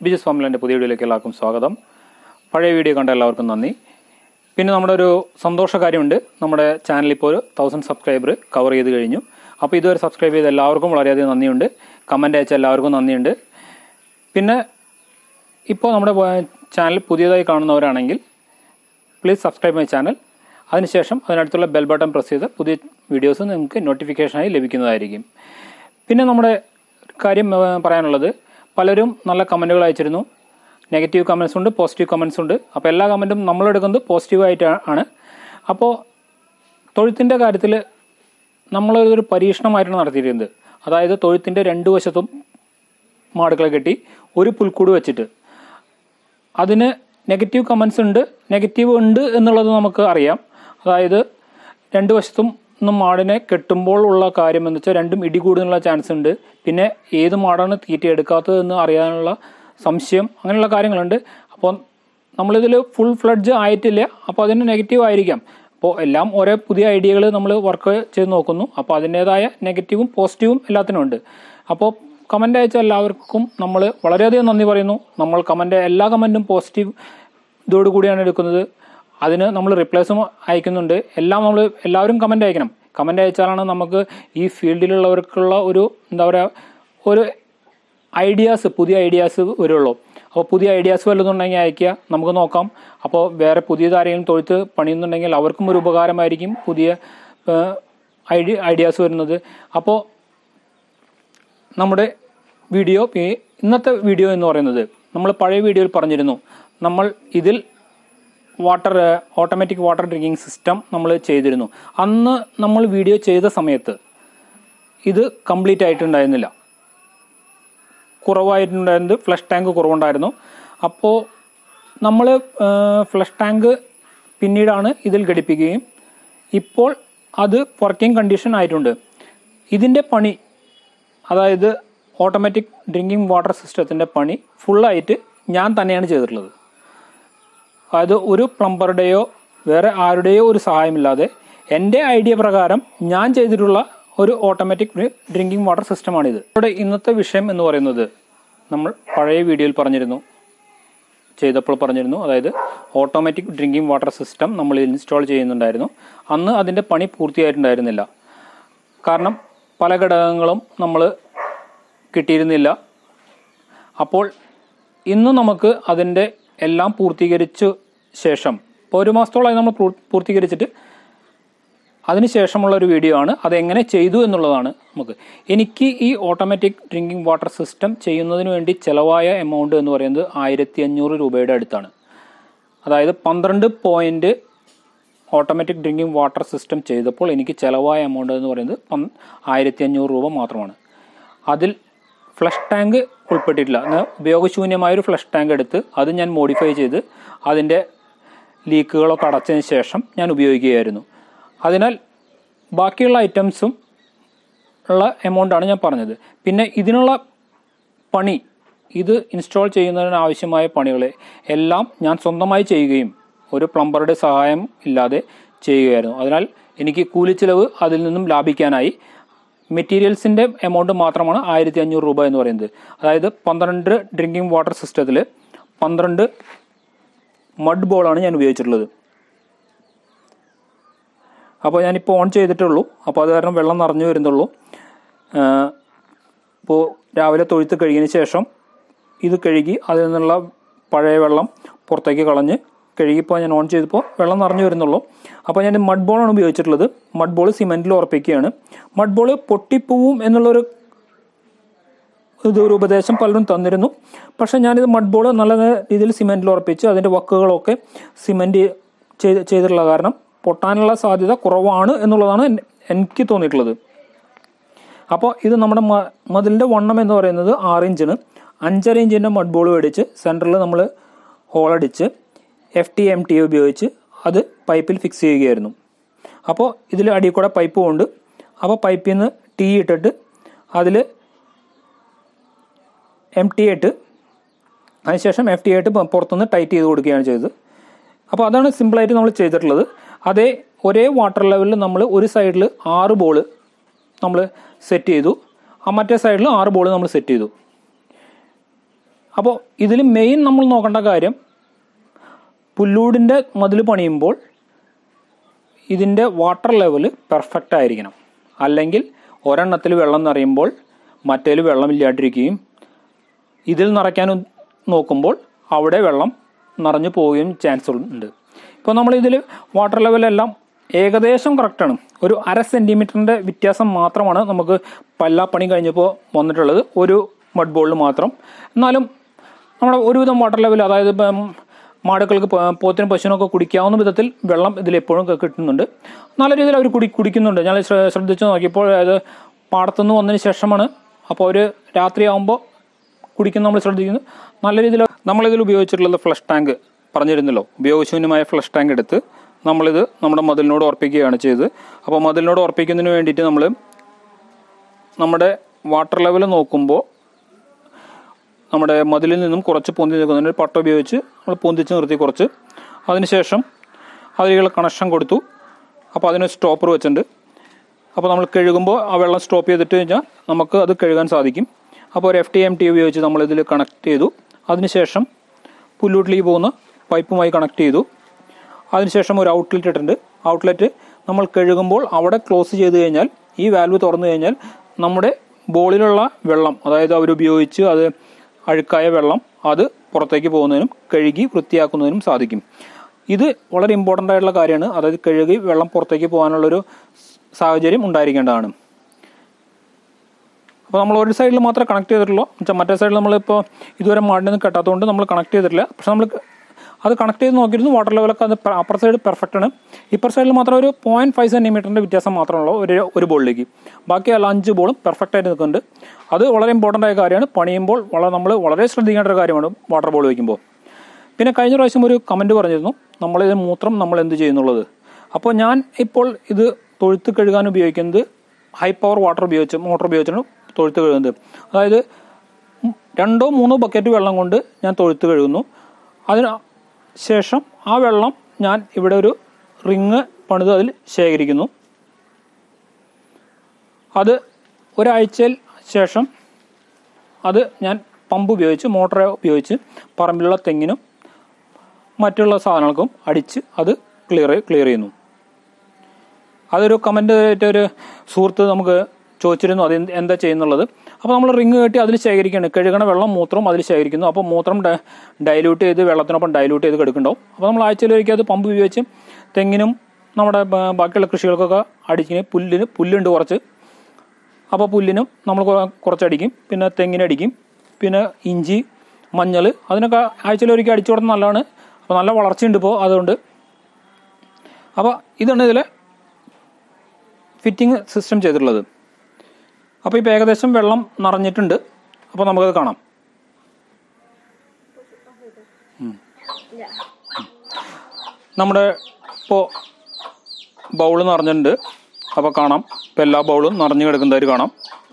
ബിജസ് ഫാമിലിൻ്റെ പുതിയ വീഡിയോയിലേക്ക് എല്ലാവർക്കും സ്വാഗതം പഴയ വീഡിയോ കണ്ട എല്ലാവർക്കും നന്ദി പിന്നെ നമ്മുടെ ഒരു സന്തോഷ കാര്യമുണ്ട് നമ്മുടെ ചാനൽ ഇപ്പോൾ ഒരു തൗസൻഡ് സബ്സ്ക്രൈബർ കവർ ചെയ്ത് കഴിഞ്ഞു അപ്പോൾ ഇതുവരെ സബ്സ്ക്രൈബ് ചെയ്ത എല്ലാവർക്കും വളരെയധികം നന്ദിയുണ്ട് കമൻ്റ് അയച്ച എല്ലാവർക്കും നന്ദിയുണ്ട് പിന്നെ ഇപ്പോൾ നമ്മുടെ ചാനൽ പുതിയതായി കാണുന്നവരാണെങ്കിൽ പ്ലീസ് സബ്സ്ക്രൈബ് മൈ ചാനൽ അതിനുശേഷം അതിനടുത്തുള്ള ബെൽ ബട്ടൺ പ്രസ് ചെയ്ത് പുതിയ വീഡിയോസ് നിങ്ങൾക്ക് നോട്ടിഫിക്കേഷനായി ലഭിക്കുന്നതായിരിക്കും പിന്നെ നമ്മുടെ കാര്യം ആ, പറയാനുള്ളത് പലരും നല്ല കമൻറ്റുകൾ അയച്ചിരുന്നു നെഗറ്റീവ് കമൻസ് ഉണ്ട് പോസിറ്റീവ് കമൻസ് ഉണ്ട് അപ്പോൾ എല്ലാ കമൻറ്റും നമ്മളെടുക്കുന്നത് പോസിറ്റീവായിട്ട് ആണ് അപ്പോൾ തൊഴുത്തിൻ്റെ കാര്യത്തിൽ നമ്മളൊരു പരീക്ഷണമായിട്ടാണ് നടത്തിയിരിക്കുന്നത് അതായത് തൊഴുത്തിൻ്റെ രണ്ട് വശത്തും മാടുകളെ കെട്ടി ഒരു പുൽക്കൂട് വെച്ചിട്ട് അതിന് നെഗറ്റീവ് കമൻസ് ഉണ്ട് നെഗറ്റീവ് ഉണ്ട് എന്നുള്ളത് നമുക്ക് അറിയാം അതായത് രണ്ട് വശത്തും നിന്നും മാടിനെ കെട്ടുമ്പോൾ ഉള്ള കാര്യം എന്ന് വെച്ചാൽ രണ്ടും ഇടികൂടാനുള്ള ചാൻസ് ഉണ്ട് പിന്നെ ഏത് മാടാണ് തീറ്റ എടുക്കാത്തതെന്ന് അറിയാനുള്ള സംശയം അങ്ങനെയുള്ള കാര്യങ്ങളുണ്ട് അപ്പോൾ നമ്മളിതിൽ ഫുൾ ഫ്ലഡ്ജ് ആയിട്ടില്ല അപ്പോൾ അതിന് നെഗറ്റീവ് ആയിരിക്കാം അപ്പോൾ എല്ലാം ഓരോ പുതിയ ഐഡിയകൾ നമ്മൾ വർക്ക് ചെയ്ത് നോക്കുന്നു അപ്പോൾ അതിൻ്റേതായ നെഗറ്റീവും പോസിറ്റീവും എല്ലാത്തിനും ഉണ്ട് അപ്പോൾ കമൻ്റ് അയച്ച എല്ലാവർക്കും നമ്മൾ വളരെയധികം നന്ദി പറയുന്നു നമ്മൾ കമൻ്റ് എല്ലാ കമൻറ്റും പോസിറ്റീവ് ഇതോടു കൂടിയാണ് എടുക്കുന്നത് അതിന് നമ്മൾ റിപ്ലൈസും അയക്കുന്നുണ്ട് എല്ലാം നമ്മൾ എല്ലാവരും കമൻ്റ് അയക്കണം കമൻ്റ് അയച്ചാലാണ് നമുക്ക് ഈ ഫീൽഡിലുള്ളവർക്കുള്ള ഒരു എന്താ പറയുക ഒരു ഐഡിയാസ് പുതിയ ഐഡിയാസ് വരുള്ളൂ അപ്പോൾ പുതിയ ഐഡിയാസ് വല്ലതുണ്ടെങ്കിൽ അയക്കുക നമുക്ക് നോക്കാം അപ്പോൾ വേറെ പുതിയതാരെങ്കിലും തൊഴുത്ത് പണിയുന്നുണ്ടെങ്കിൽ അവർക്കും ഒരു ഉപകാരമായിരിക്കും പുതിയ ഐഡിയ ഐഡിയാസ് വരുന്നത് അപ്പോൾ നമ്മുടെ വീഡിയോ ഈ ഇന്നത്തെ വീഡിയോ എന്ന് പറയുന്നത് നമ്മൾ പഴയ വീഡിയോയിൽ പറഞ്ഞിരുന്നു നമ്മൾ ഇതിൽ water automatic water drinking system നമ്മൾ ചെയ്തിരുന്നു അന്ന് നമ്മൾ വീഡിയോ ചെയ്ത സമയത്ത് ഇത് കംപ്ലീറ്റ് ആയിട്ടുണ്ടായിരുന്നില്ല കുറവായിട്ടുണ്ടായിരുന്നത് ഫ്ലഷ് ടാങ്ക് കുറവുണ്ടായിരുന്നു അപ്പോൾ നമ്മൾ ഫ്ലഷ് ടാങ്ക് പിന്നീടാണ് ഇതിൽ ഘടിപ്പിക്കുകയും ഇപ്പോൾ അത് വർക്കിംഗ് കണ്ടീഷൻ ആയിട്ടുണ്ട് ഇതിൻ്റെ പണി അതായത് ഓട്ടോമാറ്റിക് ഡ്രിങ്കിങ് വാട്ടർ സിസ്റ്റത്തിൻ്റെ പണി ഫുള്ളായിട്ട് ഞാൻ തന്നെയാണ് ചെയ്തിട്ടുള്ളത് അതായത് ഒരു പ്ലംബറുടെയോ വേറെ ആരുടെയോ ഒരു സഹായമില്ലാതെ എൻ്റെ ഐഡിയ പ്രകാരം ഞാൻ ചെയ്തിട്ടുള്ള ഒരു ഓട്ടോമാറ്റിക് ഡ്രിങ്കിങ് വാട്ടർ സിസ്റ്റമാണിത് ഇവിടെ ഇന്നത്തെ വിഷയം എന്ന് പറയുന്നത് നമ്മൾ പഴയ വീഡിയോയിൽ പറഞ്ഞിരുന്നു ചെയ്തപ്പോൾ പറഞ്ഞിരുന്നു അതായത് ഓട്ടോമാറ്റിക് ഡ്രിങ്കിങ് വാട്ടർ സിസ്റ്റം നമ്മൾ ഇൻസ്റ്റാൾ ചെയ്യുന്നുണ്ടായിരുന്നു അന്ന് അതിൻ്റെ പണി പൂർത്തിയായിട്ടുണ്ടായിരുന്നില്ല കാരണം പല ഘടകങ്ങളും നമ്മൾ കിട്ടിയിരുന്നില്ല അപ്പോൾ ഇന്ന് നമുക്ക് അതിൻ്റെ എല്ലാം പൂർത്തീകരിച്ച ശേഷം ഇപ്പോൾ ഒരു മാസത്തോളമായി നമ്മൾ പൂർ- പൂർത്തീകരിച്ചിട്ട് അതിനുശേഷമുള്ള ഒരു വീഡിയോ ആണ് അതെങ്ങനെ ചെയ്തു എന്നുള്ളതാണ് നമുക്ക് എനിക്ക് ഈ ഓട്ടോമാറ്റിക് ഡ്രിങ്കിങ് വാട്ടർ സിസ്റ്റം ചെയ്യുന്നതിന് വേണ്ടി ചിലവായ എമൗണ്ട് എന്ന് പറയുന്നത് ആയിരത്തി അഞ്ഞൂറ് രൂപയുടെ അടുത്താണ് അതായത് പന്ത്രണ്ട് point automatic drinking water system ചെയ്തപ്പോൾ എനിക്ക് ചിലവായ എമൗണ്ട് എന്ന് പറയുന്നത് പന്ത് ആയിരത്തി അഞ്ഞൂറ് രൂപ മാത്രമാണ് അതിൽ ഫ്ലഷ് ടാങ്ക് ഉൾപ്പെട്ടിട്ടില്ല എന്നാൽ ഉപയോഗശൂന്യമായ ഒരു ഫ്ലഷ് ടാങ്ക് എടുത്ത് അത് ഞാൻ മോഡിഫൈ ചെയ്ത് അതിൻ്റെ ലീക്കുകളൊക്കെ അടച്ചതിന് ശേഷം ഞാൻ ഉപയോഗിക്കുകയായിരുന്നു അതിനാൽ ബാക്കിയുള്ള ഐറ്റംസും ഉള്ള എമൗണ്ടാണ് ഞാൻ പറഞ്ഞത് പിന്നെ ഇതിനുള്ള പണി ഇത് ഇൻസ്റ്റാൾ ചെയ്യുന്നതിന് ആവശ്യമായ പണികൾ എല്ലാം ഞാൻ സ്വന്തമായി ചെയ്യുകയും ഒരു പ്ലംബറുടെ സഹായം ഇല്ലാതെ ചെയ്യുകയായിരുന്നു അതിനാൽ എനിക്ക് കൂലിച്ചിലവ് അതിൽ നിന്നും ലാഭിക്കാനായി മെറ്റീരിയൽസിൻ്റെ എമൗണ്ട് മാത്രമാണ് ആയിരത്തി അഞ്ഞൂറ് രൂപ എന്ന് പറയുന്നത് അതായത് പന്ത്രണ്ട് ഡ്രിങ്കിങ് വാട്ടർ സിസ്റ്റത്തിൽ പന്ത്രണ്ട് മഡ് ബോളാണ് ഞാൻ ഉപയോഗിച്ചിട്ടുള്ളത് അപ്പോൾ ഞാനിപ്പോൾ ഓൺ ചെയ്തിട്ടുള്ളൂ അപ്പോൾ അത് കാരണം വെള്ളം നിറഞ്ഞു വരുന്നുള്ളൂ ഇപ്പോൾ രാവിലെ തൊഴുത്ത് കഴുകിയതിന് ശേഷം ഇത് കഴുകി അതിൽ നിന്നുള്ള പഴയ വെള്ളം പുറത്തേക്ക് കളഞ്ഞ് കഴുകിപ്പോൾ ഞാൻ ഓൺ ചെയ്തപ്പോൾ വെള്ളം നിറഞ്ഞു വരുന്നുള്ളൂ അപ്പോൾ ഞാൻ മഡ് ബോളാണ് ഉപയോഗിച്ചിട്ടുള്ളത് മഡ് ബോൾ സിമെൻറ്റിൽ ഉറപ്പിക്കുകയാണ് മഡ് ബോൾ പൊട്ടിപ്പോവും എന്നുള്ളൊരു ഇത് ഒരു ഉപദേശം പലരും തന്നിരുന്നു പക്ഷേ ഞാനിത് മഡ് ബോൾ നല്ല രീതിയിൽ സിമെൻറ്റിൽ ഉറപ്പിച്ച് അതിൻ്റെ വക്കുകളൊക്കെ സിമെൻറ്റ് ചെയ്ത് ചെയ്തിട്ടുള്ള കാരണം പൊട്ടാനുള്ള സാധ്യത കുറവാണ് എന്നുള്ളതാണ് എൻ- എനിക്ക് തോന്നിയിട്ടുള്ളത് അപ്പോൾ ഇത് നമ്മുടെ മ- മതിലിൻ്റെ വണ്ണം എന്ന് പറയുന്നത് ആറ് ഇഞ്ചിന് അഞ്ചര ഇഞ്ചിൻ്റെ മഡ് ബോൾ മേടിച്ച് സെൻറ്ററിൽ നമ്മൾ ഹോളടിച്ച് എഫ് ടി എം ടി ഉപയോഗിച്ച് അത് പൈപ്പിൽ ഫിക്സ് ചെയ്യുകയായിരുന്നു അപ്പോൾ ഇതിൽ അടിയിൽ കൂടെ പൈപ്പ് കൊണ്ട് അപ്പോൾ പൈപ്പിൽ നിന്ന് ടീ ഇട്ടിട്ട് അതിൽ എം ടി ഇട്ട് അതിനുശേഷം എഫ് ടി ആയിട്ട് പുറത്തുനിന്ന് ടൈറ്റ് ചെയ്ത് കൊടുക്കുകയാണ് ചെയ്തത് അപ്പോൾ അതാണ് സിമ്പിളായിട്ട് നമ്മൾ ചെയ്തിട്ടുള്ളത് അതേ ഒരേ വാട്ടർ ലെവലിൽ നമ്മൾ ഒരു സൈഡിൽ ആറ് ബോൾ നമ്മൾ സെറ്റ് ചെയ്തു ആ മറ്റേ സൈഡിൽ ആറ് ബോൾ നമ്മൾ സെറ്റ് ചെയ്തു അപ്പോൾ ഇതിൽ മെയിൻ നമ്മൾ നോക്കേണ്ട കാര്യം പുല്ലൂടിൻ്റെ മതിൽ പണിയുമ്പോൾ ഇതിൻ്റെ വാട്ടർ ലെവൽ പെർഫെക്റ്റ് ആയിരിക്കണം അല്ലെങ്കിൽ ഒരെണ്ണത്തിൽ വെള്ളം നിറയുമ്പോൾ മറ്റേതിൽ വെള്ളമില്ലാണ്ടിരിക്കുകയും ഇതിൽ നിറയ്ക്കാൻ നോക്കുമ്പോൾ അവിടെ വെള്ളം നിറഞ്ഞു പോവുകയും ചാൻസ് ഉണ്ട് ഇപ്പോൾ നമ്മൾ ഇതിൽ വാട്ടർ ലെവലെല്ലാം ഏകദേശം കറക്റ്റാണ് ഒരു അര സെൻറ്റിമീറ്ററിൻ്റെ വ്യത്യാസം മാത്രമാണ് നമുക്ക് പല്ലാ പണി കഴിഞ്ഞപ്പോൾ വന്നിട്ടുള്ളത് ഒരു മഡ് ബോളിൽ മാത്രം എന്നാലും നമ്മുടെ ഒരുവിധം വാട്ടർ ലെവൽ അതായത് ഇപ്പം മാടുകൾക്ക് പ- പോത്തിനും പശുവിനൊക്കെ കുടിക്കാവുന്ന വിധത്തിൽ വെള്ളം ഇതിൽ എപ്പോഴും ക- കിട്ടുന്നുണ്ട് നല്ല രീതിയിൽ അവർ കുടി കുടിക്കുന്നുണ്ട് ഞാൻ ശ്ര- ശ്രദ്ധിച്ച് നോക്കിയപ്പോൾ അതായത് പാടത്തുനിന്ന് വന്നതിന് ശേഷമാണ് അപ്പോൾ അവർ രാത്രിയാകുമ്പോൾ കുടിക്കുന്ന നമ്മൾ ശ്രദ്ധിക്കുന്നു നല്ല രീതിയിൽ നമ്മളിതിൽ ഉപയോഗിച്ചിട്ടുള്ളത് ഫ്ലഷ് ടാങ്ക് പറഞ്ഞിരുന്നല്ലോ ഉപയോഗശൂന്യമായ ഫ്ലഷ് ടാങ്ക് എടുത്ത് നമ്മളിത് നമ്മുടെ മതിലിനോട് ഉറപ്പിക്കുകയാണ് ചെയ്തത് അപ്പോൾ മതിലിനോട് ഉറപ്പിക്കുന്നതിന് വേണ്ടിയിട്ട് നമ്മൾ നമ്മുടെ വാട്ടർ ലെവൽ നോക്കുമ്പോൾ നമ്മുടെ മതിലിൽ നിന്നും കുറച്ച് പൊന്തി നിൽക്കുന്നതിന് ഒരു പട്ട ഉപയോഗിച്ച് നമ്മൾ പൊന്തിച്ച് നിർത്തി കുറച്ച് അതിനുശേഷം അതിലുള്ള കണക്ഷൻ കൊടുത്തു അപ്പോൾ അതിന് സ്റ്റോപ്പർ വെച്ചിട്ടുണ്ട് അപ്പോൾ നമ്മൾ കഴുകുമ്പോൾ ആ വെള്ളം സ്റ്റോപ്പ് ചെയ്തിട്ട് കഴിഞ്ഞാൽ നമുക്ക് അത് കഴുകാൻ സാധിക്കും അപ്പോൾ ഒരു എഫ് ടി എം ടി ഉപയോഗിച്ച് നമ്മളിതിൽ കണക്ട് ചെയ്തു അതിനുശേഷം പുല്ലൂട്ടിലേക്ക് പോകുന്ന പൈപ്പുമായി കണക്ട് ചെയ്തു അതിനുശേഷം ഒരു ഔട്ട്ലെറ്റ് ഇട്ടിട്ടുണ്ട് ഔട്ട്ലെറ്റ് നമ്മൾ കഴുകുമ്പോൾ അവിടെ ക്ലോസ് ചെയ്ത് കഴിഞ്ഞാൽ ഈ വാൽവ് തുറന്നു കഴിഞ്ഞാൽ നമ്മുടെ ബോളിലുള്ള വെള്ളം അതായത് അവരുപയോഗിച്ച് അത് അഴുക്കായ വെള്ളം അത് പുറത്തേക്ക് പോകുന്നതിനും കഴുകി വൃത്തിയാക്കുന്നതിനും സാധിക്കും ഇത് വളരെ ഇമ്പോർട്ടൻ്റ് ആയിട്ടുള്ള കാര്യമാണ് അതായത് കഴുകി വെള്ളം പുറത്തേക്ക് പോകാനുള്ളൊരു സാഹചര്യം ഉണ്ടായിരിക്കേണ്ടതാണ് അപ്പോൾ നമ്മൾ ഒരു സൈഡിൽ മാത്രമേ കണക്ട് ചെയ്തിട്ടുള്ളൂ എന്നുവെച്ചാൽ മറ്റേ സൈഡിൽ നമ്മളിപ്പോൾ ഇതുവരെ മാടിൽ നിന്ന് കെട്ടാത്തതുകൊണ്ട് നമ്മൾ കണക്ട് ചെയ്തിട്ടില്ല പക്ഷെ നമ്മൾ അത് കണക്ട് ചെയ്ത് നോക്കിയിരുന്നു വാട്ടർ ലെവലൊക്കെ അത് അപ്പർ സൈഡ് പെർഫെക്റ്റ് ആണ് ഇപ്പർ സൈഡിൽ മാത്രം ഒരു പോയിന്റ് ഫൈവ് സെൻറ്റിമീറ്ററിൻ്റെ വ്യത്യാസം മാത്രമുള്ളൂ ഒരു ഒരു ബോളിലേക്ക് ബാക്കി എല്ലാ അഞ്ച് ബോളും പെർഫെക്റ്റ് ആയിട്ട് നിൽക്കുന്നുണ്ട് അത് വളരെ ഇമ്പോർട്ടൻ്റ് ആയ കാര്യമാണ് പണിയുമ്പോൾ വളരെ നമ്മൾ വളരെ ശ്രദ്ധിക്കേണ്ട ഒരു കാര്യമാണ് വാട്ടർ ബോൾ വയ്ക്കുമ്പോൾ പിന്നെ കഴിഞ്ഞ പ്രാവശ്യം ഒരു കമൻറ്റ് പറഞ്ഞിരുന്നു നമ്മളിത് മൂത്രം നമ്മൾ എന്ത് ചെയ്യുന്നുള്ളത് അപ്പോൾ ഞാൻ ഇപ്പോൾ ഇത് തൊഴുത്ത് കഴുകാൻ ഉപയോഗിക്കുന്നത് ഹൈ പവർ വാട്ടർ ഉപയോഗിച്ച് മോട്ടർ ഉപയോഗിച്ചാണ് തൊഴുത്ത് കഴുകുന്നത് അതായത് ഉം രണ്ടോ മൂന്നോ ബക്കറ്റ് വെള്ളം കൊണ്ട് ഞാൻ തൊഴുത്ത് കഴുകുന്നു അതിന് ശേഷം ആ വെള്ളം ഞാൻ ഇവിടെ ഒരു റിങ് പണിത് അതിൽ ശേഖരിക്കുന്നു അത് ഒരാഴ്ചയിൽ ശേഷം അത് ഞാൻ പമ്പ് ഉപയോഗിച്ച് മോട്ടർ ഉപയോഗിച്ച് പറമ്പിലുള്ള തെങ്ങിനും മറ്റുള്ള സാധനങ്ങൾക്കും അടിച്ച് അത് ക്ലിയർ ക്ലിയർ ചെയ്യുന്നു അതൊരു കമൻ്റ് ആയിട്ട് ഒരു സുഹൃത്ത് നമുക്ക് ചോദിച്ചിരുന്നു അത് എന്ത് എന്താ ചെയ്യുന്നുള്ളത് അപ്പോൾ നമ്മൾ റിങ് കെട്ടി അതിൽ ശേഖരിക്കുകയാണ് കഴുകണ വെള്ളം മൂത്രം അതിൽ ശേഖരിക്കുന്നു അപ്പോൾ മൂത്രം ഡൈല്യൂട്ട് ചെയ്ത് വെള്ളത്തിനൊപ്പം ഡൈല്യൂട്ട് ചെയ്ത് കെടുക്കുന്നുണ്ടാവും അപ്പോൾ നമ്മൾ ആഴ്ചയിലൊരിക്കൽ അത് പമ്പ് ഉപയോഗിച്ച് തെങ്ങിനും നമ്മുടെ ബ- ബാക്കിയുള്ള കൃഷികൾക്കൊക്കെ അടിക്കുന്ന പുല്ലിന് പുല്ലുണ്ട് കുറച്ച് അപ്പോൾ പുല്ലിനും നമ്മൾ കുറ- കുറച്ചടിക്കും പിന്നെ തെങ്ങിനടിക്കും പിന്നെ ഇഞ്ചി മഞ്ഞൾ അതിനൊക്കെ ആഴ്ചയിലൊരിക്കൽ അടിച്ചു കൊടുത്താൽ നല്ലതാണ് അപ്പോൾ നല്ല വളർച്ചയുണ്ട് ഇപ്പോൾ അതുകൊണ്ട് അപ്പോൾ ഇതാണ് ഇതിലെ ഫിറ്റിംഗ് സിസ്റ്റം ചെയ്തിട്ടുള്ളത് അപ്പോൾ ഇപ്പോൾ ഏകദേശം വെള്ളം നിറഞ്ഞിട്ടുണ്ട് അപ്പോൾ നമുക്കത് കാണാം ഉം. നമ്മുടെ ഇപ്പോൾ ബൗൾ നിറഞ്ഞിട്ടുണ്ട് അപ്പോൾ കാണാം ഇപ്പോൾ എല്ലാ ബൗളും നിറഞ്ഞു കിടക്കുന്നതായിട്ട് കാണാം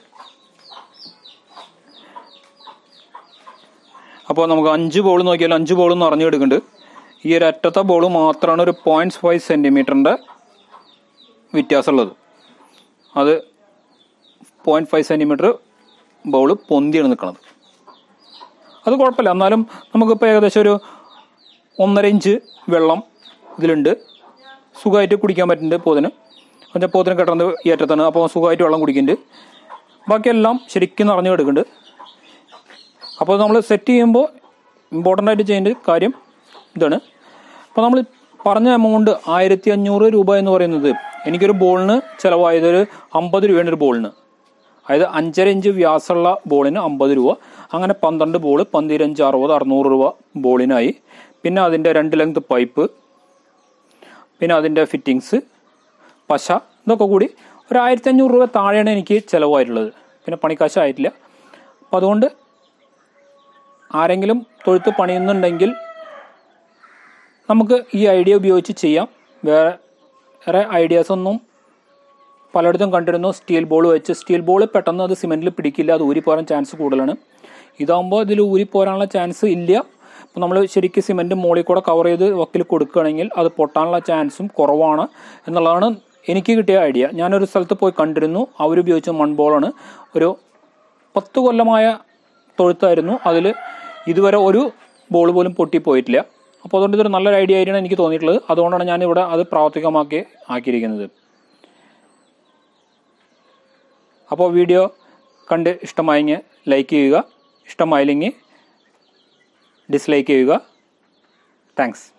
അപ്പോൾ നമുക്ക് അഞ്ച് ബോൾ നോക്കിയാൽ അഞ്ച് ബോൾ നിറഞ്ഞു കിടക്കുന്നുണ്ട് ഈ ഒരു അറ്റത്തെ ബോൾ മാത്രമാണ് ഒരു പോയിന്റ് ഫൈവ് സെൻറ്റിമീറ്ററിൻ്റെ വ്യത്യാസമുള്ളത് അത് പോയിന്റ് ഫൈവ് സെൻറ്റിമീറ്റർ ബൗൾ പൊന്തിയാണ് നിൽക്കുന്നത് അത് കുഴപ്പമില്ല എന്നാലും നമുക്കിപ്പോൾ ഏകദേശം ഒരു ഒന്നര ഇഞ്ച് വെള്ളം ഇതിലുണ്ട് സുഖമായിട്ട് കുടിക്കാൻ പറ്റുന്നുണ്ട് പോതിന് എന്നുവെച്ചാൽ പോത്തിന് കെട്ടുന്നത് ഈ അറ്റത്താണ് അപ്പോൾ സുഖമായിട്ട് വെള്ളം കുടിക്കുന്നുണ്ട് ബാക്കിയെല്ലാം ശരിക്കും നിറഞ്ഞു കിടക്കുന്നുണ്ട് അപ്പോൾ നമ്മൾ സെറ്റ് ചെയ്യുമ്പോൾ ഇമ്പോർട്ടൻ്റ് ആയിട്ട് ചെയ്യേണ്ട കാര്യം ഇതാണ് അപ്പോൾ നമ്മൾ പറഞ്ഞ എമൗണ്ട് ആയിരത്തി അഞ്ഞൂറ് രൂപ എന്ന് പറയുന്നത് എനിക്കൊരു ബോളിന് ചിലവായത് ഒരു അമ്പത് രൂപയാണ് ഒരു ബോളിന് അതായത് അഞ്ചര ഇഞ്ച് വ്യാസമുള്ള ബോളിന് അമ്പത് രൂപ അങ്ങനെ പന്ത്രണ്ട് ബോൾ പന്തിരഞ്ച് അറുപത് അറുന്നൂറ് രൂപ ബോളിനായി പിന്നെ അതിൻ്റെ രണ്ട് ലെങ്ത് പൈപ്പ് പിന്നെ അതിൻ്റെ ഫിറ്റിങ്സ് പശ ഇതൊക്കെ കൂടി ഒരു ആയിരത്തി അഞ്ഞൂറ് രൂപ താഴെയാണ് എനിക്ക് ചിലവായിട്ടുള്ളത് പിന്നെ പണിക്കാശ് ആയിട്ടില്ല അപ്പോൾ അതുകൊണ്ട് ആരെങ്കിലും തൊഴുത്ത് പണിയുന്നുണ്ടെങ്കിൽ നമുക്ക് ഈ ഐഡിയ ഉപയോഗിച്ച് ചെയ്യാം വേറെ വേറെ ഐഡിയാസ് ഒന്നും പലയിടത്തും കണ്ടിരുന്നു സ്റ്റീൽ ബോൾ വെച്ച് സ്റ്റീൽ ബോൾ പെട്ടെന്ന് അത് സിമെൻറ്റിൽ പിടിക്കില്ല അത് ഊരിപ്പോരാൻ ചാൻസ് കൂടുതലാണ് ഇതാകുമ്പോൾ ഇതിൽ ഊരിപ്പോരാനുള്ള ചാൻസ് ഇല്ല അപ്പോൾ നമ്മൾ ശരിക്കും സിമെൻറ്റ് മുകളിൽ കൂടെ കവർ ചെയ്ത് വക്കിൽ കൊടുക്കുകയാണെങ്കിൽ അത് പൊട്ടാനുള്ള ചാൻസും കുറവാണ് എന്നുള്ളതാണ് എനിക്ക് കിട്ടിയ ഐഡിയ ഞാനൊരു സ്ഥലത്ത് പോയി കണ്ടിരുന്നു അവരുപയോഗിച്ച മൺബോളാണ് ഒരു പത്ത് കൊല്ലമായ തൊഴുത്തായിരുന്നു അതിൽ ഇതുവരെ ഒരു ബോൾ പോലും പൊട്ടിപ്പോയിട്ടില്ല അപ്പോൾ അതുകൊണ്ട് ഇതൊരു നല്ലൊരു ഐഡിയ ആയിട്ടാണ് എനിക്ക് തോന്നിയിട്ടുള്ളത് അതുകൊണ്ടാണ് ഞാൻ ഇവിടെ അത് പ്രാവർത്തികമാക്കി ആക്കിയിരിക്കുന്നത് അപ്പോൾ വീഡിയോ കണ്ട് ഇഷ്ടമായെങ്കിൽ ലൈക്ക് ചെയ്യുക ഇഷ്ടമായില്ലെങ്കിൽ ഡിസ്ലൈക്ക് ചെയ്യുക താങ്ക്സ്